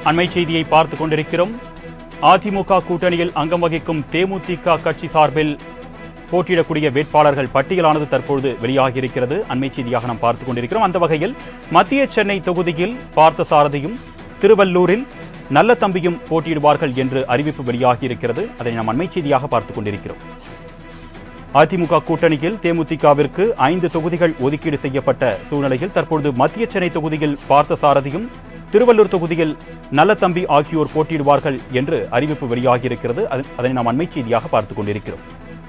அண்மை செய்தியை பார்த்துக் கொண்டிருக்கிறோம் அதிமுக கூட்டணியில் அங்கம் வகிக்கும் தேமுதிக கட்சி சார்பில் போட்டியிடக்கூடிய வேட்பாளர்கள் பட்டியலானது தற்பொழுது வெளியாகியிருக்கிறது அண்மை செய்தியாக நாம் பார்த்துக் கொண்டிருக்கிறோம் அந்த வகையில் மத்திய சென்னை தொகுதியில் பார்த்தசாரதியும் திருவள்ளூரில் நல்ல தம்பியும் போட்டியிடுவார்கள் என்று அறிவிப்பு வெளியாகியிருக்கிறது அதை நாம் அண்மை செய்தியாக பார்த்துக் கொண்டிருக்கிறோம் அதிமுக கூட்டணியில் தேமுதிகவிற்கு ஐந்து தொகுதிகள் ஒதுக்கீடு செய்யப்பட்ட சூழ்நிலையில் தற்பொழுது மத்திய சென்னை தொகுதியில் பார்த்தசாரதியும் திருவள்ளூர் தொகுதியில் நல்லதம்பி ஆகியோர் போட்டியிடுவார்கள் என்று அறிவிப்பு வெளியாகியிருக்கிறது அது- அதனை நாம் அண்மை செய்தியாக பார்த்துக் கொண்டிருக்கிறோம்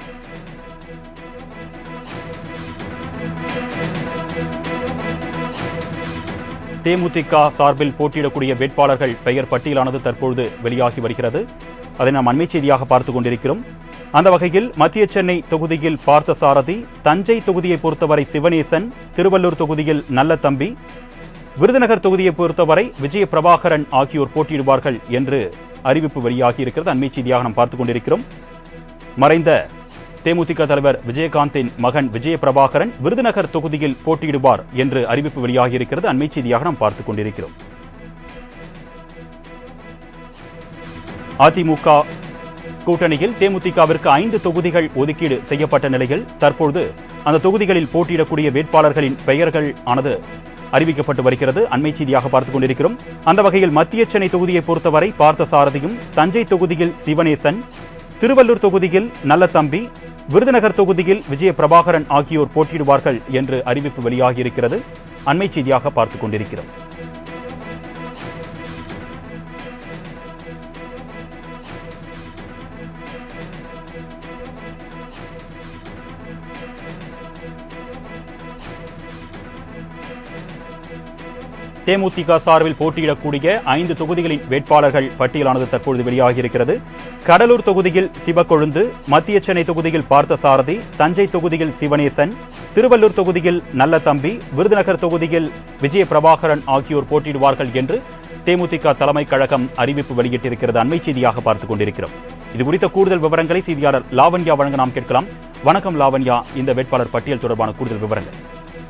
தேமுதிக சார்பில் போட்டியிடக்கூடிய வேட்பாளர்கள் பெயர் பட்டியலானது தற்பொழுது வெளியாகி வருகிறது அதை நாம் அண்மை செய்தியாக பார்த்துக் கொண்டிருக்கிறோம் அந்த வகையில் மத்திய சென்னை தொகுதியில் பார்த்தசாரதி தஞ்சை தொகுதியை பொறுத்தவரை சிவனேசன் திருவள்ளூர் தொகுதியில் நல்லதம்பி விருதுநகர் தொகுதியை பொறுத்தவரை விஜய பிரபாகரன் ஆகியோர் போட்டியிடுவார்கள் என்று அறிவிப்பு வெளியாகி இருக்கிறது அண்மை செய்தியாக நாம் பார்த்துக் கொண்டிருக்கிறோம் மறைந்த தேமுதிக தலைவர் விஜயகாந்தின் மகன் விஜய பிரபாகரன் விருதுநகர் தொகுதியில் போட்டியிடுவார் என்று அறிவிப்பு வெளியாகியிருக்கிறது அண்மை செய்தியாக நாம் பார்த்துக் கொண்டிருக்கிறோம் அதிமுக கூட்டணியில் தேமுதிகவிற்கு ஐந்து தொகுதிகள் ஒதுக்கீடு செய்யப்பட்ட நிலையில் தற்பொழுது அந்த தொகுதிகளில் போட்டியிடக்கூடிய வேட்பாளர்களின் பெயர்கள் ஆனது அறிவிக்கப்பட்டு வருகிறது அண்மை செய்தியாக பார்த்துக் கொண்டிருக்கிறோம் அந்த வகையில் மத்திய சென்னை தொகுதியை பொறுத்தவரை பார்த்தசாரதியும் தஞ்சை தொகுதியில் சிவனேசன் திருவள்ளூர் தொகுதியில் நல்லதம்பி விருதுநகர் தொகுதியில் விஜய பிரபாகரன் ஆகியோர் போட்டியிடுவார்கள் என்று அறிவிப்பு வெளியாகியிருக்கிறது அண்மை செய்தியாக பார்த்துக் கொண்டிருக்கிறோம் தேமுதிக சார்பில் போட்டியிடக்கூடிய ஐந்து தொகுதிகளின் வேட்பாளர்கள் பட்டியலானது தற்பொழுது வெளியாகியிருக்கிறது கடலூர் தொகுதியில் சிவக்கொழுந்து மத்திய சென்னை தொகுதியில் பார்த்தசாரதி தஞ்சை தொகுதியில் சிவனேசன் திருவள்ளூர் தொகுதியில் நல்லதம்பி விருதுநகர் தொகுதியில் விஜய பிரபாகரன் ஆகியோர் போட்டியிடுவார்கள் என்று தேமுதிக தலைமை கழகம் அறிவிப்பு வெளியிட்டிருக்கிறது அண்மை செய்தியாக பார்த்துக் கொண்டிருக்கிறோம் இது குறித்த கூடுதல் விவரங்களை செய்தியாளர் லாவண்யா வழங்க நாம் கேட்கலாம் வணக்கம் லாவண்யா இந்த வேட்பாளர் பட்டியல் தொடர்பான கூடுதல் விவரங்கள்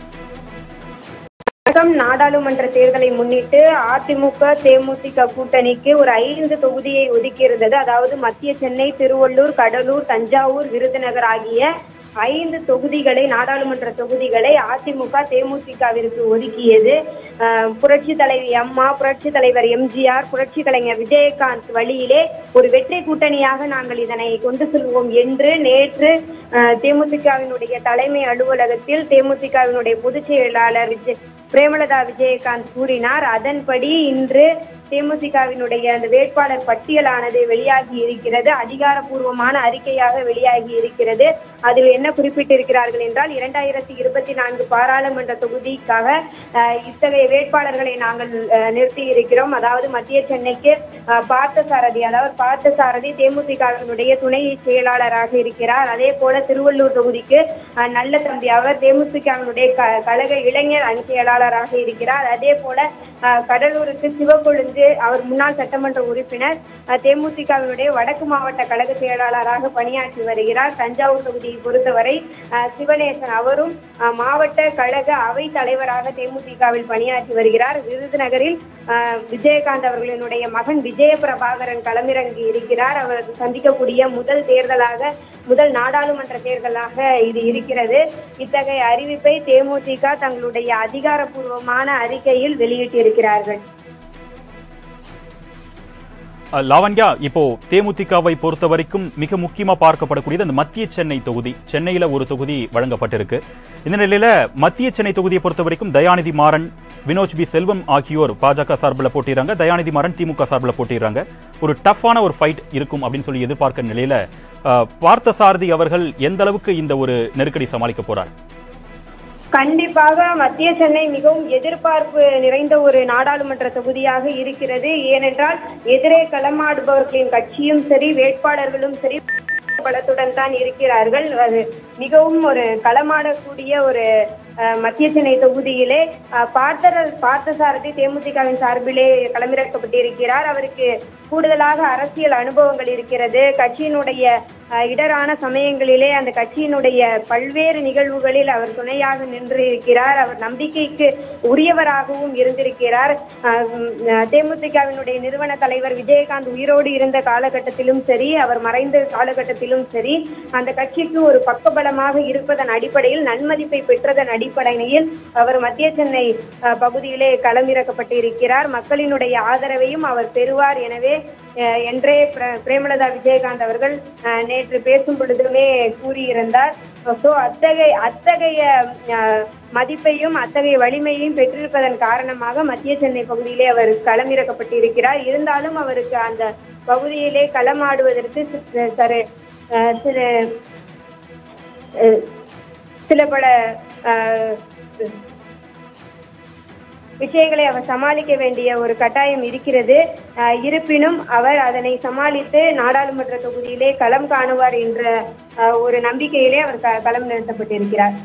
வணக்கம் நாடாளுமன்ற தேர்தலை முன்னிட்டு அதிமுக தேமுதிக கூட்டணிக்கு ஒரு ஐந்து தொகுதியை ஒதுக்கியிருந்தது அதாவது மத்திய சென்னை திருவள்ளூர் கடலூர் தஞ்சாவூர் விருதுநகர் ஆகிய ஐந்து தொகுதிகளை நாடாளுமன்ற தொகுதிகளை அதிமுக தேமுதிகவிற்கு ஒதுக்கியது அஹ், புரட்சி தலைவி அம்மா புரட்சி தலைவர் எம்ஜிஆர் புரட்சி கலைஞர் விஜயகாந்த் வழியிலே ஒரு வெற்றி கூட்டணியாக நாங்கள் இதனை கொண்டு செல்வோம் என்று நேற்று அஹ், தேமுதிகவினுடைய தலைமை அலுவலகத்தில் தேமுதிகவினுடைய பொதுச் செயலாளர் விஜய் பிரேமலதா விஜயகாந்த் கூறினார் அதன்படி இன்று தேமுதிகவினுடைய அந்த வேட்பாளர் பட்டியலானது வெளியாகி இருக்கிறது அதிகாரப்பூர்வமான அறிக்கையாக வெளியாகி இருக்கிறது அதில் என்ன குறிப்பிட்டிருக்கிறார்கள் என்றால் இரண்டாயிரத்தி இருபத்தி நான்கு பாராளுமன்ற தொகுதிக்காக அஹ், இத்தகைய வேட்பாளர்களை நாங்கள் அஹ், நிறுத்தி இருக்கிறோம் அதாவது மத்திய சென்னைக்கு அஹ், பார்த்தசாரதி அதாவது பார்த்தசாரதி தேமுதிகவினுடைய துணை செயலாளராக இருக்கிறார் அதே போல திருவள்ளூர் தொகுதிக்கு அஹ், நல்ல தம்பி அவர் தேமுதிகவினுடைய க கழக இளைஞர் அணி செயலாளராக இருக்கிறார் அதே போல அஹ், கடலூருக்கு சிவக்கொழுந்து அவர் முன்னாள் சட்டமன்ற உறுப்பினர் அஹ், தேமுதிகவினுடைய வடக்கு மாவட்ட கழக செயலாளராக பணியாற்றி வருகிறார் தஞ்சாவூர் தொகுதியை பொறுத்தவரை அஹ், சிவனேசன் அவரும் அஹ், மாவட்ட கழக அவை தலைவராக தேமுதிகவில் பணியாற்றி வருகிறார் விருதுநகரில் அஹ், விஜயகாந்த் அவர்களினுடைய மகன் விஜய பிரபாகரன் களமிறங்கி இருக்கிறார் அவர் சந்திக்கக்கூடிய முதல் தேர்தலாக முதல் நாடாளுமன்ற தேர்தலாக இது இருக்கிறது இத்தகைய அறிவிப்பை தேமுதிக தங்களுடைய அதிகாரப்பூர்வமான அறிக்கையில் வெளியிட்டிருக்கிறார்கள் அஹ், லாவண்யா இப்போ தேமுதிகவை பொறுத்த வரைக்கும் மிக முக்கியமா பார்க்கப்படக்கூடியது அந்த மத்திய சென்னை தொகுதி சென்னையில ஒரு தொகுதி வழங்கப்பட்டிருக்கு இந்த நிலையில மத்திய சென்னை தொகுதியை பொறுத்த வரைக்கும் தயாநிதி மாறன் வினோஜ் பி செல்வம் ஆகியோர் பாஜக சார்பில் போட்டிடுறாங்க தயாநிதி மாறன் திமுக சார்பில் போட்டிடுறாங்க ஒரு டஃப்பான ஒரு ஃபைட் இருக்கும் அப்படின்னு சொல்லி எதிர்பார்க்க நிலையில அஹ், பார்த்தசாரதி அவர்கள் எந்த அளவுக்கு இந்த ஒரு நெருக்கடி சமாளிக்க போறார் கண்டிப்பாக மத்திய சென்னை மிகவும் எதிர்பார்ப்பு நிறைந்த ஒரு நாடாளுமன்ற தொகுதியாக இருக்கிறது ஏனென்றால் எதிரே களமாடுபவர்களின் கட்சியும் சரி வேட்பாளர்களும் சரி பலத்துடன் தான் இருக்கிறார்கள் அது மிகவும் ஒரு களமாடக்கூடிய ஒரு அஹ், மத்திய சென்னை தொகுதியிலே அஹ், பார்த்தர பார்த்தசாரதி தேமுதிகவின் சார்பிலே களமிறக்கப்பட்டிருக்கிறார் அவருக்கு கூடுதலாக அரசியல் அனுபவங்கள் இருக்கிறது கட்சியினுடைய அஹ், இடரான சமயங்களிலே அந்த கட்சியினுடைய பல்வேறு நிகழ்வுகளில் அவர் துணையாக நின்று இருக்கிறார் அவர் நம்பிக்கைக்கு உரியவராகவும் இருந்திருக்கிறார் அஹ், உம், அஹ், தேமுதிகவினுடைய நிறுவன தலைவர் விஜயகாந்த் உயிரோடு இருந்த காலகட்டத்திலும் சரி அவர் மறைந்த காலகட்டத்திலும் சரி அந்த கட்சிக்கு ஒரு பக்கபலமாக இருப்பதன் அடிப்படையில் நன்மதிப்பை பெற்றதன் அடிப்படையில் அவர் மத்திய சென்னை அஹ், பகுதியிலே களமிறக்கப்பட்டிருக்கிறார் மக்களினுடைய ஆதரவையும் அவர் பெறுவார் எனவே அஹ், என்றே பிர- பிரேமலதா விஜயகாந்த் அவர்கள் அஹ், நேற்று பேசும் பொழுதுமே கூறியிருந்தார் ஸோ அத்தகைய அத்தகைய அஹ், மதிப்பையும் அத்தகைய வலிமையையும் பெற்றிருப்பதன் காரணமாக மத்திய சென்னை பகுதியிலே அவர் களமிறக்கப்பட்டிருக்கிறார் இருந்தாலும் அவருக்கு அந்த பகுதியிலே களமாடுவதற்கு சி- சரு அஹ், சில அஹ், சில பல அஹ், விஷயங்களை அவர் சமாளிக்க வேண்டிய ஒரு கட்டாயம் இருக்கிறது அஹ், இருப்பினும் அவர் அதனை சமாளித்து நாடாளுமன்ற தொகுதியிலே களம் காணுவார் என்ற அஹ், ஒரு நம்பிக்கையிலே அவர் க- களம் நிறுத்தப்பட்டிருக்கிறார்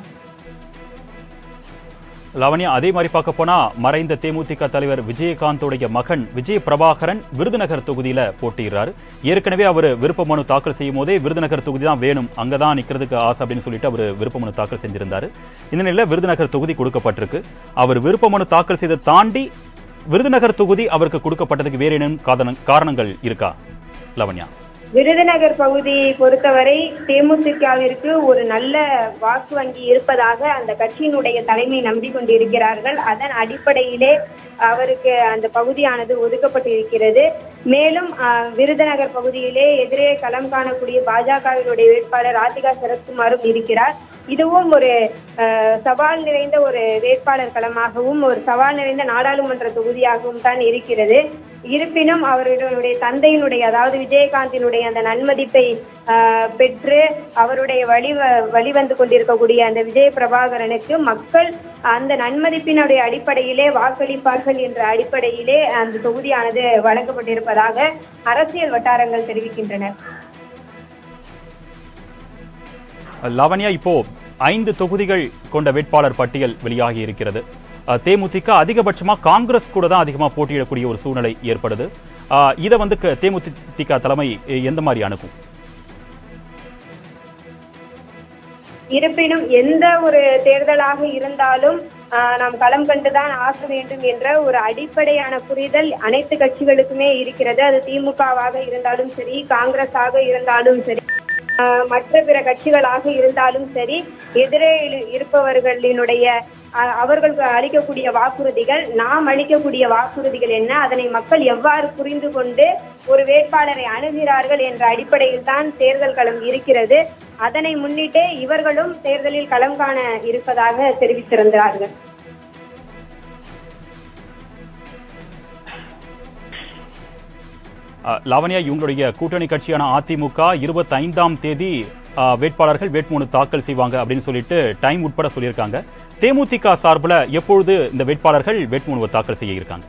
லவண்யா அதே மாதிரி பார்க்க போனா மறைந்த தேமுதிக தலைவர் விஜயகாந்தோடைய மகன் விஜய பிரபாகரன் விருதுநகர் தொகுதியில போட்டியிடுறாரு ஏற்கனவே அவர் விருப்ப மனு தாக்கல் செய்யும் போதே விருதுநகர் தொகுதி தான் வேணும் அங்கதான் நிக்கிறதுக்கு ஆசை அப்படின்னு சொல்லிட்டு அவர் விருப்ப மனு தாக்கல் செஞ்சிருந்தாரு இந்த நிலையில விருதுநகர் தொகுதி கொடுக்கப்பட்டிருக்கு அவர் விருப்ப மனு தாக்கல் செய்த தாண்டி விருதுநகர் தொகுதி அவருக்கு கொடுக்கப்பட்டதுக்கு வேற ஏதேனும் காரண- காரணங்கள் இருக்கா லவண்யா விருதுநகர் பகுதியை பொறுத்தவரை தேமுதிகவிற்கு ஒரு நல்ல வாக்கு வங்கி இருப்பதாக அந்த கட்சியினுடைய தலைமை நம்பிக்கொண்டிருக்கிறார்கள் அதன் அடிப்படையிலே அவருக்கு அந்த பகுதியானது ஒதுக்கப்பட்டிருக்கிறது மேலும் அஹ், விருதுநகர் பகுதியிலே எதிரே களம் காணக்கூடிய பாஜகவினுடைய வேட்பாளர் ராதிகா சரத்குமாரும் இருக்கிறார் இதுவும் ஒரு அஹ், சவால் நிறைந்த ஒரு வேட்பாளர் களமாகவும் ஒரு சவால் நிறைந்த நாடாளுமன்ற தொகுதியாகவும் தான் இருக்கிறது இருப்பினும் அவருடைய தந்தையினுடைய அதாவது விஜயகாந்தினுடைய அந்த நன்மதிப்பை ஆஹ், பெற்று அவருடைய வழி வ- வழிவந்து கொண்டிருக்கக்கூடிய அந்த விஜய பிரபாகரனுக்கு மக்கள் அந்த நன்மதிப்பினுடைய அடிப்படையிலே வாக்களிப்பார்கள் என்ற அடிப்படையிலே அந்த தொகுதியானது வழங்கப்பட்டிருப்பதாக அரசியல் வட்டாரங்கள் தெரிவிக்கின்றன லவண்யா இப்போ ஐந்து தொகுதிகள் கொண்ட வேட்பாளர் பட்டியல் வெளியாகி இருக்கிறது அஹ், தேமுதிக அதிகபட்சமா காங்கிரஸ் கூட தான் அதிகமா போட்டியிடக்கூடிய ஒரு சூழ்நிலை ஏற்படுது அஹ், இதை வந்து க- தேமுதிக தலைமை எ- எந்த மாதிரி அணுகும் இருப்பினும் எந்த ஒரு தேர்தலாக இருந்தாலும் ஆஹ், நாம் களம் கண்டுதான் ஆக வேண்டும் என்ற ஒரு அடிப்படையான புரிதல் அனைத்து கட்சிகளுக்குமே இருக்கிறது அது திமுகவாக இருந்தாலும் சரி காங்கிரஸாக இருந்தாலும் சரி ஆஹ், மற்ற பிற கட்சிகளாக இருந்தாலும் சரி எதிரே இரு- இருப்பவர்களினுடைய ஆஹ், அவர்களுக்கு அளிக்கக்கூடிய வாக்குறுதிகள் நாம் அளிக்கக்கூடிய வாக்குறுதிகள் என்ன அதனை மக்கள் எவ்வாறு புரிந்து கொண்டு ஒரு வேட்பாளரை அணுகிறார்கள் என்ற அடிப்படையில் தான் தேர்தல் களம் இருக்கிறது அதனை முன்னிட்டே இவர்களும் தேர்தலில் களம் காண இருப்பதாக தெரிவித்திருந்தார்கள் அஹ், லாவண்யா இவங்களுடைய கூட்டணி கட்சியான அதிமுக இருபத்தி ஐந்தாம் தேதி அஹ், வேட்பாளர்கள் வேட்புமனு தாக்கல் செய்வாங்க அப்படின்னு சொல்லிட்டு டைம் உட்பட சொல்லியிருக்காங்க தேமுதிக சார்பில் எப்பொழுது இந்த வேட்பாளர்கள் வேட்புமனுவை தாக்கல் செய்ய இருக்காங்க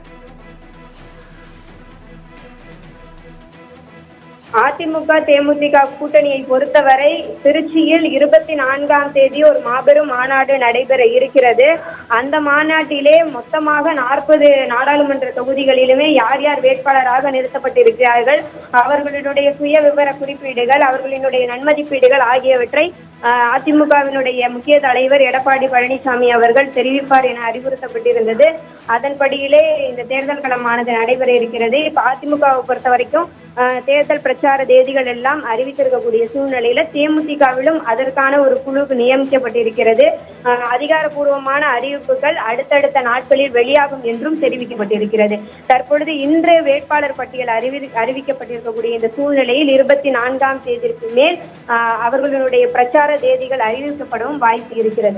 அதிமுக தேமுதிக கூட்டணியை பொறுத்தவரை திருச்சியில் இருபத்தி நான்காம் தேதி ஒரு மாபெரும் மாநாடு நடைபெற இருக்கிறது அந்த மாநாட்டிலே மொத்தமாக நாற்பது நாடாளுமன்ற தொகுதிகளிலுமே யார் யார் வேட்பாளராக நிறுத்தப்பட்டிருக்கிறார்கள் அவர்களுடைய சுய விவர குறிப்பீடுகள் அவர்களினுடைய நன்மதிப்பீடுகள் ஆகியவற்றை ஆஹ், அதிமுகவினுடைய முக்கிய தலைவர் எடப்பாடி பழனிசாமி அவர்கள் தெரிவிப்பார் என அறிவுறுத்தப்பட்டிருந்தது அதன்படியிலே இந்த தேர்தல் களமானது நடைபெற இருக்கிறது இப்ப அதிமுகவை பொறுத்த வரைக்கும் ஆஹ், தேர்தல் பிரச்சார தேதிகள் எல்லாம் அறிவித்திருக்கக்கூடிய சூழ்நிலையில தேமுதிகவிலும் அதற்கான ஒரு குழு நியமிக்கப்பட்டிருக்கிறது ஆஹ், அதிகாரப்பூர்வமான அறிவிப்புகள் அடுத்தடுத்த நாட்களில் வெளியாகும் என்றும் தெரிவிக்கப்பட்டிருக்கிறது தற்பொழுது இன்று வேட்பாளர் பட்டியல் அறிவி அறிவிக்கப்பட்டிருக்கக்கூடிய இந்த சூழ்நிலையில் இருபத்தி நான்காம் தேதிக்கு மேல் ஆஹ், அவர்களுடைய பிரச்சார தேதிகள் அறிவிக்கப்படவும் வாய்ப்பு இருக்கிறது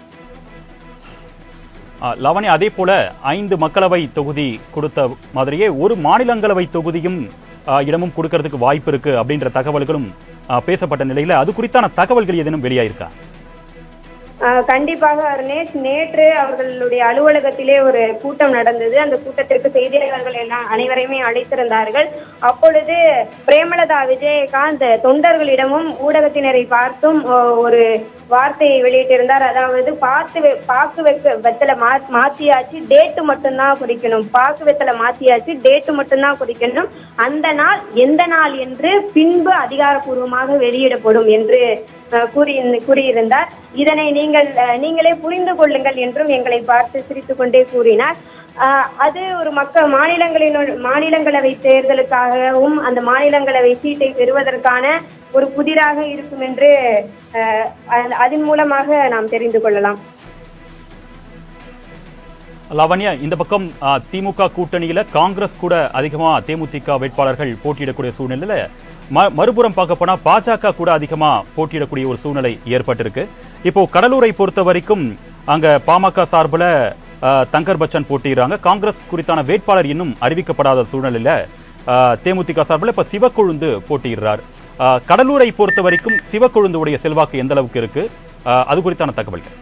அஹ், லாவண்யா அதே போல ஐந்து மக்களவை தொகுதி கொடுத்த மாதிரியே ஒரு மாநிலங்களவை தொகுதியும் அஹ், இடமும் கொடுக்கறதுக்கு வாய்ப்பு இருக்கு அப்படின்ற தகவல்களும் அஹ், பேசப்பட்ட நிலையில அது குறித்தான தகவல்கள் ஏதேனும் வெளியாயிருக்கா ஆஹ் கண்டிப்பாக அருணேஷ் நேற்று அவர்களுடைய அலுவலகத்திலே ஒரு கூட்டம் நடந்தது அந்த கூட்டத்திற்கு செய்தியாளர்கள் எல்லாம் அனைவரையுமே அழைத்திருந்தார்கள் அப்பொழுது பிரேமலதா விஜயகாந்த் தொண்டர்களிடமும் ஊடகத்தினரை பார்த்தும் ஆஹ் ஒரு வார்த்தையை வெளியிட்டிருந்தார் அதாவது பார்த்து வெ- பாக்கு வைக்க வெத்தலை மா மாத்தியாச்சு டேட்டு மட்டும்தான் குறிக்கணும் பாக்கு வெத்தலை மாத்தியாச்சு டேட்டு மட்டும்தான் குறிக்கணும் அந்த நாள் எந்த நாள் என்று பின்பு அதிகாரப்பூர்வமாக வெளியிடப்படும் என்று அஹ், கூறி கூறியிருந்தார் இதனை நீங்கள் அஹ், நீங்களே புரிந்து கொள்ளுங்கள் என்றும் எங்களை பார்த்து சிரித்துக் கொண்டே கூறினார் அஹ், அது ஒரு மக்கள் மாநிலங்களின் மாநிலங்களவை தேர்தலுக்காகவும் அந்த மாநிலங்களவை சீட்டை பெறுவதற்கான ஒரு புதிராக இருக்கும் என்று அஹ், அ- அதன் மூலமாக நாம் தெரிந்து கொள்ளலாம் லாவண்யா இந்த பக்கம் ஆ, திமுக கூட்டணியில காங்கிரஸ் கூட அதிகமா தேமுதிக வேட்பாளர்கள் போட்டியிடக்கூடிய சூழ்நிலையில ம- மறுபுறம் பார்க்க போனா பாஜக கூட அதிகமா போட்டியிடக்கூடிய ஒரு சூழ்நிலை ஏற்பட்டிருக்கு இப்போ கடலூரை பொறுத்த வரைக்கும் அங்க பாமக சார்புல ஆ, தங்கர் பச்சன் போட்டியிடுறாங்க காங்கிரஸ் குறித்தான வேட்பாளர் இன்னும் அறிவிக்கப்படாத சூழ்நிலையில ஆ, தேமுதிக சார்பில் இப்ப சிவக்கொழுந்து போட்டியிடுறார் ஆ, கடலூரை பொறுத்த வரைக்கும் சிவக்கொழுந்துடைய செல்வாக்கு எந்த அளவுக்கு இருக்கு ஆ, அது குறித்தான தகவல்கள்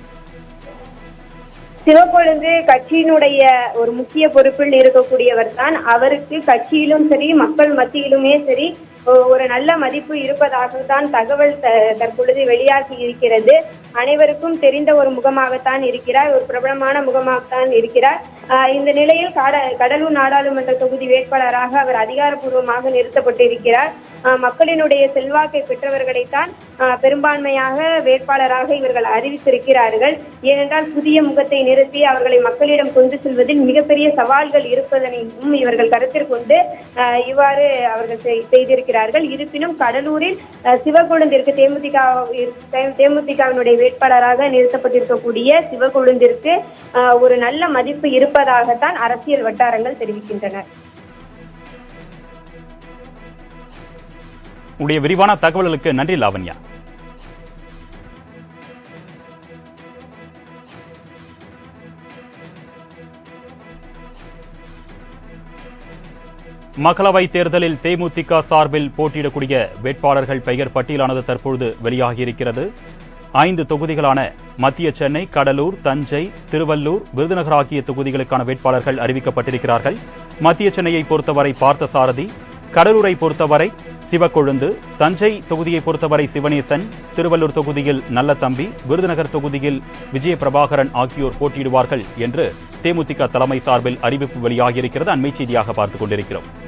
சிவக்கொழுந்து கட்சியினுடைய ஒரு முக்கிய பொறுப்பில் இருக்கக்கூடியவர் தான் அவருக்கு கட்சியிலும் சரி மக்கள் மத்தியிலுமே சரி ஒ- ஒரு நல்ல மதிப்பு இருப்பதாகத்தான் தகவல் த- தற்பொழுது வெளியாகி இருக்கிறது அனைவருக்கும் தெரிந்த ஒரு முகமாகத்தான் இருக்கிறார் ஒரு பிரபலமான முகமாகத்தான் இருக்கிறார் ஆஹ் இந்த நிலையில் காட கடலூர் நாடாளுமன்ற தொகுதி வேட்பாளராக அவர் அதிகாரப்பூர்வமாக நிறுத்தப்பட்டிருக்கிறார் ஆஹ் மக்களினுடைய செல்வாக்கை பெற்றவர்களைத்தான் ஆஹ் பெரும்பான்மையாக வேட்பாளராக இவர்கள் அறிவித்திருக்கிறார்கள் ஏனென்றால் புதிய முகத்தை நிறுத்தி அவர்களை மக்களிடம் கொண்டு செல்வதில் மிகப்பெரிய சவால்கள் இருப்பதனையும் இவர்கள் கருத்தில் கொண்டு ஆஹ் இவ்வாறு அவர்கள் செய்- செய்திருக்கிறார்கள் இருப்பினும் கடலூரில் ஆஹ் சிவக்கொழுந்திற்கு தேமுதிக தேமுதிகவினுடைய வேட்பாளராக நிறுத்தப்பட்டிருக்கக்கூடிய சிவக்கொழுந்திற்கு ஆஹ் ஒரு நல்ல மதிப்பு இருப்பதாகத்தான் அரசியல் வட்டாரங்கள் தெரிவிக்கின்றன உங்களுடைய விரிவான தகவல்களுக்கு நன்றி லாவண்யா மக்களவை தேர்தலில் தேமுதிக சார்பில் போட்டியிடக்கூடிய வேட்பாளர்கள் பெயர் பட்டியலானது தற்பொழுது வெளியாகியிருக்கிறது ஐந்து தொகுதிகளான மத்திய சென்னை கடலூர் தஞ்சை திருவள்ளூர் விருதுநகர் ஆகிய தொகுதிகளுக்கான வேட்பாளர்கள் அறிவிக்கப்பட்டிருக்கிறார்கள் மத்திய சென்னையை பொறுத்தவரை பார்த்தசாரதி கடலூரை பொறுத்தவரை சிவக்கொழுந்து தஞ்சை தொகுதியை பொறுத்தவரை சிவனேசன் திருவள்ளூர் தொகுதியில் நல்லதம்பி விருதுநகர் தொகுதியில் விஜய பிரபாகரன் ஆகியோர் போட்டியிடுவார்கள் என்று தேமுதிக தலைமை சார்பில் அறிவிப்பு வெளியாகியிருக்கிறது அண்மை செய்தியாக பார்த்துக் கொண்டிருக்கிறோம்